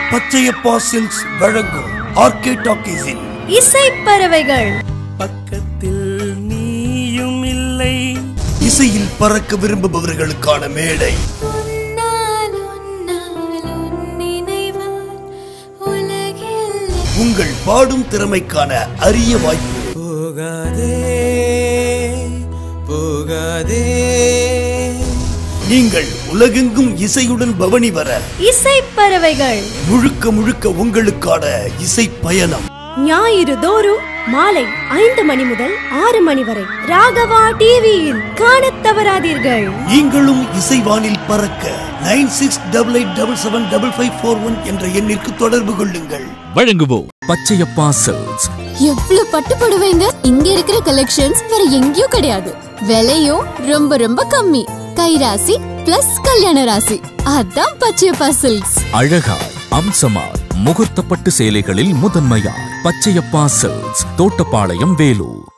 பச்சையப்பா silks வழங்கும் RK டாக்கீஸின் இசை பறவைகள் பக்கத்தில் நீயும் இல்லை இசையில் பறக்க விரும்புபவர்களுக்கான மேடை உங்கள் பாடும் திறமைக்கான அரிய வாய்ப்பு போகாதே போகாதே நீங்கள் உலகெங்கும் இசையுடன் பவனி வர இசை பறவைகள் முழுக்க முழுக்க உங்களுக்கான இசை பயணம் ஞாயிறு தோறும் மாலை ஐந்து மணி முதல் ஆறு மணி வரை ராகவா டிவியில் காணத் தவறாதீர்கள் நீங்களும் இசைவானில் பறக்க nine six double eight double seven double five four one என்ற எண்ணிற்கு தொடர்பு கொள்ளுங்கள் வழங்குவோம் பச்சையப்பா சில்க்ஸ் எவ்வளவு பட்டு புடவைங்க இங்க இருக்கிற கலெக்ஷன்ஸ் வேற எங்கேயும் கிடையாது விலையும் ரொம்ப ரொம்ப கம்மி கைராசி பிளஸ் கல்யாண ராசி அதான் பச்சையப்பா சில்க்ஸ் அழகாய் அம்சமாய் முகூர்த்தப்பட்டு சேலைகளில் முதன்மையாய் பச்சையப்பா சில்க்ஸ் தோட்டப்பாளையம் வேலூர்